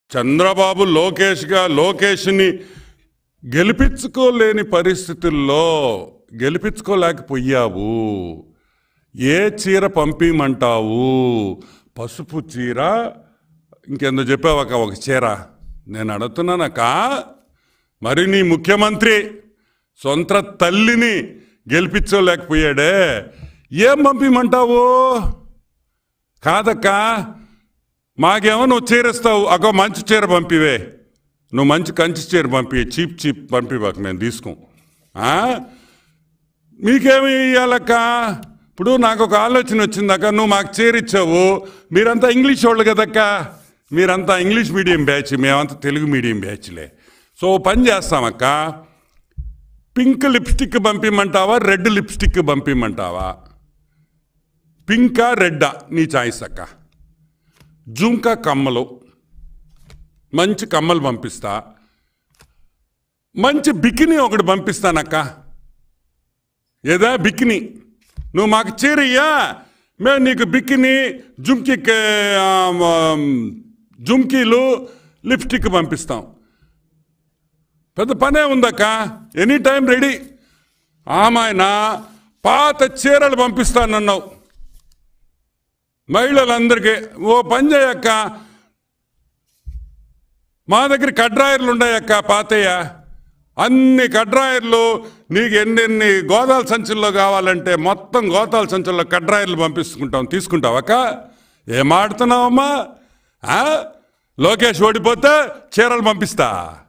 చంద్రబాబు లోకేష్గా లోకేష్ని గెలిపించుకోలేని పరిస్థితుల్లో గెలిపించుకోలేకపోయావు ఏ చీర పంపిమంటావు పసుపు చీర ఇంకెందో చెప్పావక్క ఒక చీర నేను అడుగుతున్నానక్క మరి నీ ముఖ్యమంత్రి సొంత తల్లిని గెలిపించలేకపోయాడే ఏం పంపిమంటావు కాదక్కా మాకేమో నువ్వు చీరిస్తావు అగో మంచి చీర పంపివే నువ్వు మంచి కంచి చీర పంపి చీప్ చీప్ పంపివాక మేము తీసుకోం ఆ? మీకేమి ఇవ్వాలక్క ఇప్పుడు నాకు ఒక ఆలోచన వచ్చిందక్క నువ్వు మాకు చీర ఇచ్చావు మీరంతా ఇంగ్లీష్ వాళ్ళు కదక్క మీరంతా ఇంగ్లీష్ మీడియం బ్యాచ్ మేమంతా తెలుగు మీడియం బ్యాచ్లే సో ఓ పని చేస్తామక్క పింక్ లిప్స్టిక్ పంపిమంటావా రెడ్ లిప్స్టిక్ పంపిమంటావా పింకా రెడ్డా నీ చాయిస్ అక్క జుంకా కమ్మలు మంచి కమ్మలు పంపిస్తా మంచి బికిని ఒకటి పంపిస్తానక్క ఏదా బికిని నువ్వు మాకు చీరయ్యా మేము నీకు బికిని జుంకి జుంకీలు లిప్స్టిక్ పంపిస్తాం పెద్ద పనే ఉందక్క ఎనీ టైం రెడీ ఆమాయన పాత చీరలు పంపిస్తానన్నావు మహిళలందరికీ ఓ పని చేయక్క మా దగ్గర కడ్రాయర్లు ఉన్నాయక్క పాతయ్య అన్ని కడ్రాయర్లు నీకు ఎన్నెన్ని గోదాల సంచుల్లో కావాలంటే మొత్తం గోదాల సంచుల్లో కడ్రాయర్లు పంపిస్తుంటాం తీసుకుంటావక్క ఏం ఆడుతున్నావమ్మా ఆ? లోకేష్ ఓడిపోతే చీరలు పంపిస్తా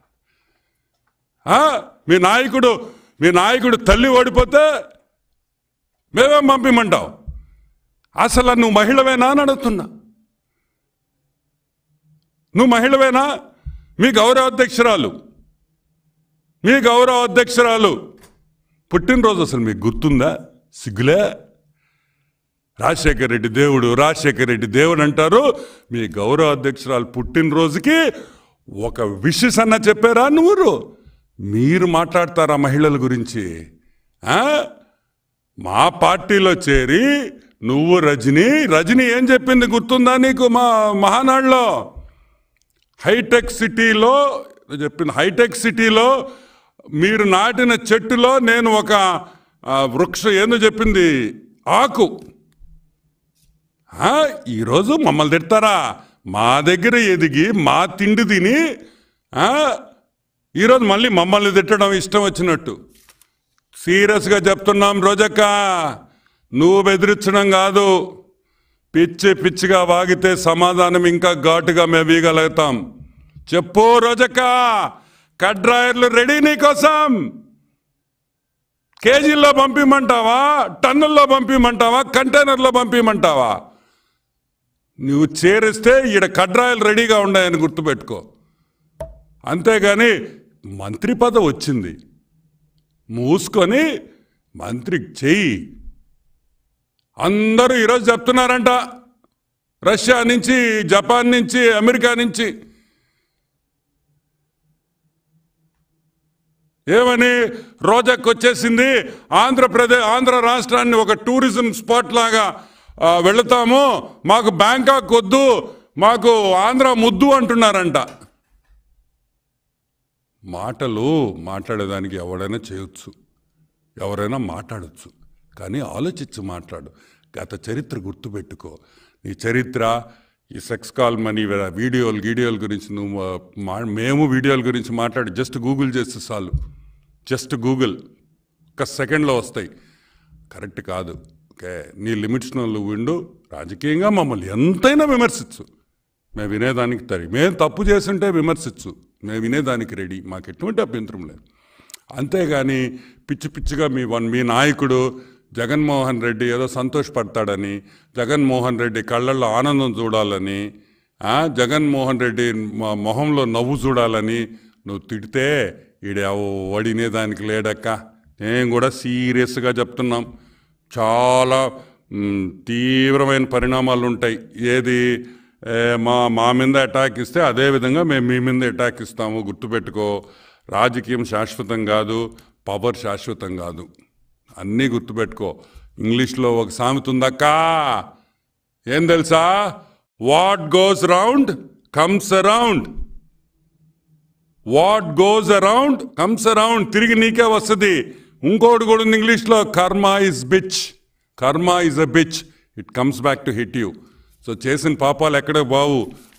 ఆ? మీ నాయకుడు మీ నాయకుడు తల్లి ఓడిపోతే మేమేం పంపిమంటావు అసలు నువ్వు మహిళవేనా అని అడుగుతున్నా నువ్వు మహిళవేనా మీ గౌరవ అధ్యక్షురాలు మీ గౌరవ అధ్యక్షురాలు పుట్టినరోజు అసలు మీకు గుర్తుందా సిగ్గులే రాజశేఖర రెడ్డి దేవుడు రాజశేఖర రెడ్డి దేవుడు అంటారు మీ గౌరవ అధ్యక్షురాలు పుట్టినరోజుకి ఒక విషెస్ అన్న చెప్పారా నువ్వు మీరు మాట్లాడతారా మహిళల గురించి ఆ? మా పార్టీలో చేరి నువ్వు రజని రజని ఏం చెప్పింది గుర్తుందా నీకు మా మహానాడులో హైటెక్ సిటీలో చెప్పింది హైటెక్ సిటీలో మీరు నాటిన చెట్టులో నేను ఒక ఆ, వృక్ష ఏందో చెప్పింది ఆకు ఆ, ఈరోజు మమ్మల్ని తిడతారా మా దగ్గర ఎదిగి మా తిండి తిని ఆ, ఈరోజు మళ్ళీ మమ్మల్ని తిట్టడం ఇష్టం వచ్చినట్టు సీరియస్గా చెప్తున్నాం రోజక్క నువ్వు బెదిరించడం కాదు పిచ్చి పిచ్చిగా వాగితే సమాధానం ఇంకా ఘాటుగా మేము ఇవ్వగలుగుతాం చెప్పు రోజక్క కడ్రాయర్లు రెడీ నీకోసం కేజీల్లో పంపిమంటావా టన్నుల్లో పంపిమంటావా కంటైనర్లో పంపిమంటావా నువ్వు చేరిస్తే ఈడ కడ్రాయలు రెడీగా ఉన్నాయని గుర్తుపెట్టుకో అంతేగాని మంత్రి పదవి వచ్చింది మూసుకొని మంత్రికి చెయ్యి అందరూ ఈరోజు చెప్తున్నారంట రష్యా నుంచి జపాన్ నుంచి అమెరికా నుంచి ఏమని రోజాకి వచ్చేసింది ఆంధ్రప్రదేశ్ ఆంధ్ర రాష్ట్రాన్ని ఒక టూరిజం స్పాట్ లాగా ఆ, వెళుతాము మాకు బ్యాంకాక్ వద్దు మాకు ఆంధ్ర ముద్దు అంటున్నారంట మాటలు మాట్లాడేదానికి ఎవడైనా చేయొచ్చు ఎవరైనా మాట్లాడొచ్చు కానీ ఆలోచించి మాట్లాడు గత చరిత్ర గుర్తుపెట్టుకో నీ చరిత్ర ఈ సెక్స్ కాల్ మనీ వీడియోలు గీడియోల గురించి నువ్వు ఆ, మా మేము వీడియోల గురించి మాట్లాడి జస్ట్ గూగుల్ చేస్తే చాలు జస్ట్ గూగుల్ ఒక సెకండ్లో వస్తాయి కరెక్ట్ కాదు ఓకే నీ లిమిట్స్ నువ్వు విండు రాజకీయంగా మమ్మల్ని ఎంతైనా విమర్శించు మేము వినేదానికి తరి మేము తప్పు చేస్తుంటే విమర్శించు మేము వినేదానికి రెడీ మాకు ఎటువంటి అభ్యంతరం లేదు అంతేగాని పిచ్చి పిచ్చిగా మీ వన్ మీ నాయకుడు జగన్మోహన్ రెడ్డి ఏదో సంతోషపడతాడని జగన్మోహన్ రెడ్డి కళ్ళల్లో ఆనందం చూడాలని ఆ, జగన్మోహన్ రెడ్డి మొ- మొహంలో నవ్వు చూడాలని నువ్వు తిడితే ఈడ దానికి లేడక్క నేను కూడా సీరియస్గా చెప్తున్నాం చాలా మ్, తీవ్రమైన పరిణామాలు ఉంటాయి ఏది ఏ, మా మా మీద అటాక్ ఇస్తే అదే విధంగా మేము మీ మీద అటాక్ ఇస్తాము గుర్తుపెట్టుకో రాజకీయం శాశ్వతం కాదు పవర్ శాశ్వతం కాదు అన్నీ గుర్తుపెట్టుకో ఇంగ్లీష్లో ఒక సామెత ఉందక్కా ఏం తెలుసా what goes round comes around what goes around comes around తిరిగి నీకే వస్తుంది ఇంకోటి కూడా ఉంది ఇంగ్లీష్లో karma is bitch karma is a bitch it comes back to hit you so చేసిన పాపాలు ఎక్కడ బావు